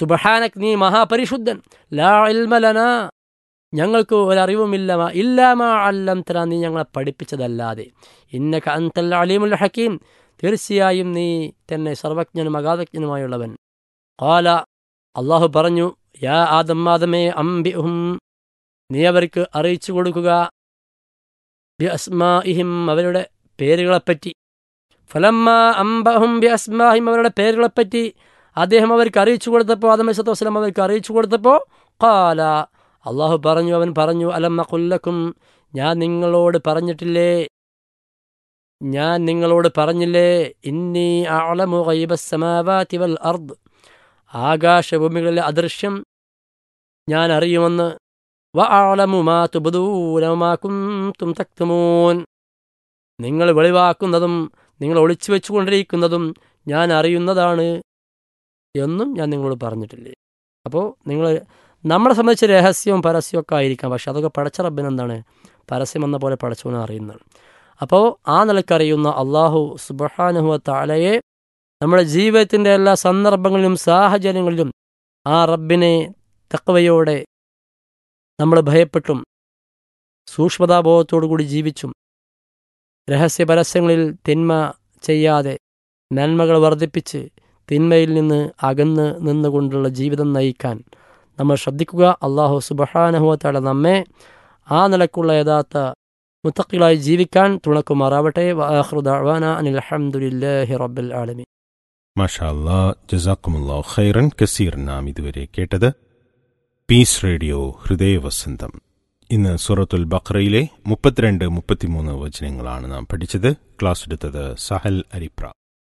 സുബഹാനക് നീ മഹാപരിശുദ്ധൻ ലാ ഇൽമലന ഞങ്ങൾക്ക് ഒരറിവുമില്ല ഇല്ലാമാ അല്ലം തല നീ ഞങ്ങളെ പഠിപ്പിച്ചതല്ലാതെ ഇന്നക അന്തൽ അലീമുൽ ഹക്കീം തീർച്ചയായും നീ തന്നെ സർവജ്ഞനും അഗാധജ്ഞനുമായുള്ളവൻ കാല അള്ളാഹു പറഞ്ഞു യാ ആദം ആദമേ അംബിഹും നീ അവർക്ക് അറിയിച്ചു കൊടുക്കുക ബി അസ്മാഇഹിം അവരുടെ പേരുകളെപ്പറ്റി ഫലമ്മ അംബഹും ബി അസ്മാഹിം അവരുടെ പേരുകളെപ്പറ്റി അദ്ദേഹം അവർക്ക് അറിയിച്ചു കൊടുത്തപ്പോൾ ആദം അലൈഹി വസ്ലം അവർക്ക് അറിയിച്ചു കൊടുത്തപ്പോൾ കാല അള്ളാഹു പറഞ്ഞു അവൻ പറഞ്ഞു അലം കൊല്ലക്കും ഞാൻ നിങ്ങളോട് പറഞ്ഞിട്ടില്ലേ ഞാൻ നിങ്ങളോട് പറഞ്ഞില്ലേ ഇന്നി അളമു ഗൈബസ്സമാവാതി വൽ അർദ് ആകാശഭൂമികളിലെ അദൃശ്യം ഞാൻ അറിയുമെന്ന് വ അളമു മാ തുബദൂന മാ കുന്തും തക്തുമൂൻ നിങ്ങൾ വെളിവാക്കുന്നതും നിങ്ങൾ ഒളിച്ചു വെച്ചുകൊണ്ടിരിക്കുന്നതും ഞാൻ അറിയുന്നതാണ് എന്നും ഞാൻ നിങ്ങളോട് പറഞ്ഞിട്ടില്ലേ അപ്പോൾ നിങ്ങൾ നമ്മളെ സംബന്ധിച്ച് രഹസ്യവും പരസ്യവും ഒക്കെ ആയിരിക്കാം പക്ഷെ അതൊക്കെ പടച്ച റബ്ബിന് എന്താണ് പരസ്യം എന്ന പോലെ പടച്ചവനെ അറിയുന്നതാണ് അപ്പോൾ ആ നിലക്കറിയുന്ന അള്ളാഹു സുബഹാനുഹുവ താലയെ നമ്മുടെ ജീവിതത്തിൻ്റെ എല്ലാ സന്ദർഭങ്ങളിലും സാഹചര്യങ്ങളിലും ആ റബ്ബിനെ തക്കവയോടെ നമ്മൾ ഭയപ്പെട്ടും സൂക്ഷ്മതാബോധത്തോടു കൂടി ജീവിച്ചും രഹസ്യ പരസ്യങ്ങളിൽ തിന്മ ചെയ്യാതെ നന്മകൾ വർദ്ധിപ്പിച്ച് തിന്മയിൽ നിന്ന് അകന്ന് നിന്നുകൊണ്ടുള്ള ജീവിതം നയിക്കാൻ നമ്മൾ ശ്രദ്ധിക്കുക അള്ളാഹു സുബഹാനഹുവത്താല നമ്മെ ആ നിലക്കുള്ള യഥാർത്ഥ മുത്തക്കിലായി ജീവിക്കാൻ തുണക്കുമാറാവട്ടെ വാഹൃദാന അനിൽ അഹമ്മദില്ലാഹി റബ്ബിൽ ആലമി മാഷാ അല്ലാ ജസാക്കുമുല്ലാ ഖൈറൻ കസീർ നാം ഇതുവരെ കേട്ടത് പീസ് റേഡിയോ ഹൃദയവസന്തം ഇന്ന് സൂറത്തുൽ ബഖറയിലെ മുപ്പത്തിരണ്ട് മുപ്പത്തിമൂന്ന് വചനങ്ങളാണ് നാം പഠിച്ചത് ക്ലാസ് എടുത്തത് സഹൽ അരിപ്ര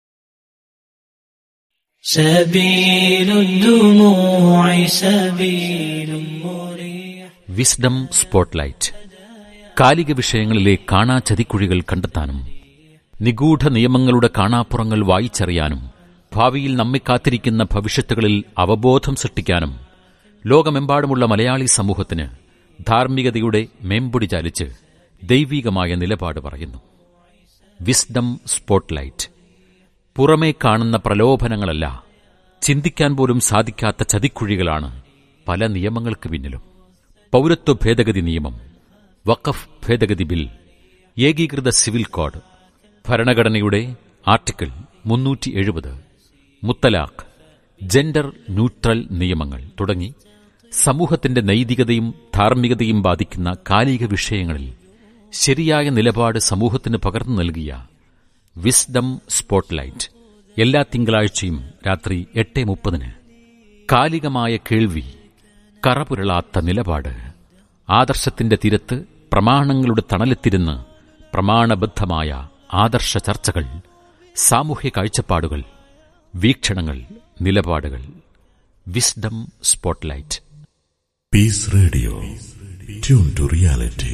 سبيل الدموع سبيل مريح വിസ്ഡം സ്പോട്ട്ലൈറ്റ് കാലിക വിഷയങ്ങളിലെ കാണാ ചതിക്കുഴികൾ കണ്ടെത്താനും നിഗൂഢ നിയമങ്ങളുടെ കാണാപ്പുറങ്ങൾ വായിച്ചറിയാനും ഭാവിയിൽ നമ്മെ കാത്തിരിക്കുന്ന ഭവിഷ്യത്തുകളിൽ അവബോധം സൃഷ്ടിക്കാനും ലോകമെമ്പാടുമുള്ള മലയാളി സമൂഹത്തിന് ധാർമ്മികതയുടെ മേമ്പൊടി ചാലിച്ച് ദൈവീകമായ നിലപാട് പറയുന്നു വിസ്ഡം സ്പോട്ട്ലൈറ്റ് പുറമേ കാണുന്ന പ്രലോഭനങ്ങളല്ല ചിന്തിക്കാൻ പോലും സാധിക്കാത്ത ചതിക്കുഴികളാണ് പല നിയമങ്ങൾക്ക് പിന്നിലും പൗരത്വ ഭേദഗതി നിയമം വഖഫ് ഭേദഗതി ബിൽ ഏകീകൃത സിവിൽ കോഡ് ഭരണഘടനയുടെ ആർട്ടിക്കിൾ മുന്നൂറ്റി എഴുപത് മുത്തലാഖ് ജെൻഡർ ന്യൂട്രൽ നിയമങ്ങൾ തുടങ്ങി സമൂഹത്തിന്റെ നൈതികതയും ധാർമ്മികതയും ബാധിക്കുന്ന കാലിക വിഷയങ്ങളിൽ ശരിയായ നിലപാട് സമൂഹത്തിന് പകർന്നു നൽകിയ വിസ്ഡം സ്പോട്ട്ലൈറ്റ് എല്ലാ തിങ്കളാഴ്ചയും രാത്രി എട്ട് മുപ്പതിന് കാലികമായ കേൾവി കറപുരളാത്ത നിലപാട് ആദർശത്തിന്റെ തീരത്ത് പ്രമാണങ്ങളുടെ തണലെത്തിരുന്ന് പ്രമാണബദ്ധമായ ആദർശ ചർച്ചകൾ സാമൂഹ്യ കാഴ്ചപ്പാടുകൾ വീക്ഷണങ്ങൾ നിലപാടുകൾ wisdom spotlight Peace Radio. Tune to reality.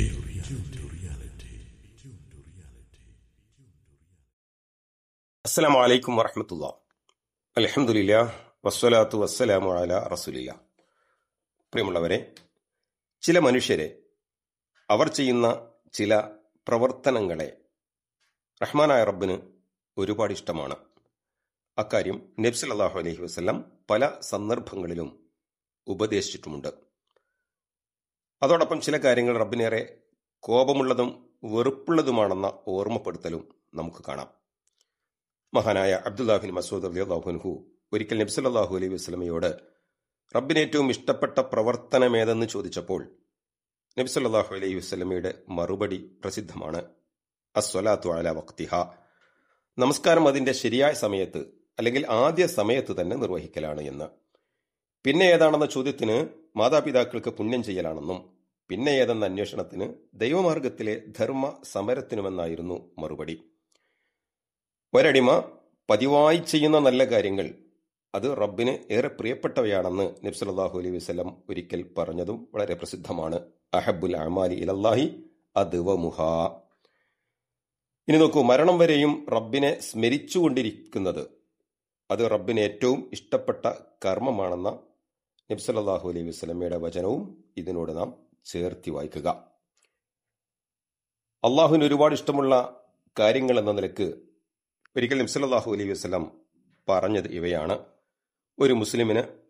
അസ്സലാമു അലൈക്കും വറഹമത്തുള്ള അലഹമുല്ല വസ്വലാത്തു വസ്സലാമു അല റസൂലില്ല പ്രിയമുള്ളവരെ ചില മനുഷ്യരെ അവർ ചെയ്യുന്ന ചില പ്രവർത്തനങ്ങളെ റഹ്മാനായ റബ്ബിന് ഒരുപാട് ഇഷ്ടമാണ് അക്കാര്യം നബ്സലാഹു അലൈഹി വസ്ലം പല സന്ദർഭങ്ങളിലും ഉപദേശിച്ചിട്ടുമുണ്ട് അതോടൊപ്പം ചില കാര്യങ്ങൾ റബ്ബിനേറെ കോപമുള്ളതും വെറുപ്പുള്ളതുമാണെന്ന ഓർമ്മപ്പെടുത്തലും നമുക്ക് കാണാം മഹാനായ അബ്ദുല്ലാഹിൻ മസൂദ് അലിയാഹുൻഹു ഒരിക്കൽ നബ്സല്ലാഹു അലൈഹി വസ്ലമയോട് റബ്ബിന് ഏറ്റവും ഇഷ്ടപ്പെട്ട പ്രവർത്തനമേതെന്ന് ചോദിച്ചപ്പോൾ നബ്സല്ലാഹു അലൈഹി വസ്ലമയുടെ മറുപടി പ്രസിദ്ധമാണ് അസ്വലാത്തു അല വക്തിഹ നമസ്കാരം അതിന്റെ ശരിയായ സമയത്ത് അല്ലെങ്കിൽ ആദ്യ സമയത്ത് തന്നെ നിർവഹിക്കലാണ് എന്ന് പിന്നെ ഏതാണെന്ന ചോദ്യത്തിന് മാതാപിതാക്കൾക്ക് പുണ്യം ചെയ്യലാണെന്നും പിന്നെ ഏതെന്ന അന്വേഷണത്തിന് ദൈവമാർഗത്തിലെ ധർമ്മ സമരത്തിനുമെന്നായിരുന്നു മറുപടി ഒരടിമ പതിവായി ചെയ്യുന്ന നല്ല കാര്യങ്ങൾ അത് റബ്ബിന് ഏറെ പ്രിയപ്പെട്ടവയാണെന്ന് നബ്സലാഹു അലൈഹി വസ്ലം ഒരിക്കൽ പറഞ്ഞതും വളരെ പ്രസിദ്ധമാണ് അഹബുൽ അമാലി ഇലല്ലാഹി അദ്വമുഹ ഇനി നോക്കൂ മരണം വരെയും റബ്ബിനെ സ്മരിച്ചുകൊണ്ടിരിക്കുന്നത് അത് റബ്ബിന് ഏറ്റവും ഇഷ്ടപ്പെട്ട കർമ്മമാണെന്ന നബ്സല്ലാഹു അലൈഹി വസ്ലമയുടെ വചനവും ഇതിനോട് നാം ചേർത്തി വായിക്കുക അള്ളാഹുവിന് ഒരുപാട് ഇഷ്ടമുള്ള കാര്യങ്ങൾ എന്ന നിലക്ക് ഒരിക്കൽ നബ്സല്ലാഹു അലൈഹി വസ്ലം പറഞ്ഞത് ഇവയാണ് ഒരു മുസ്ലിമിന്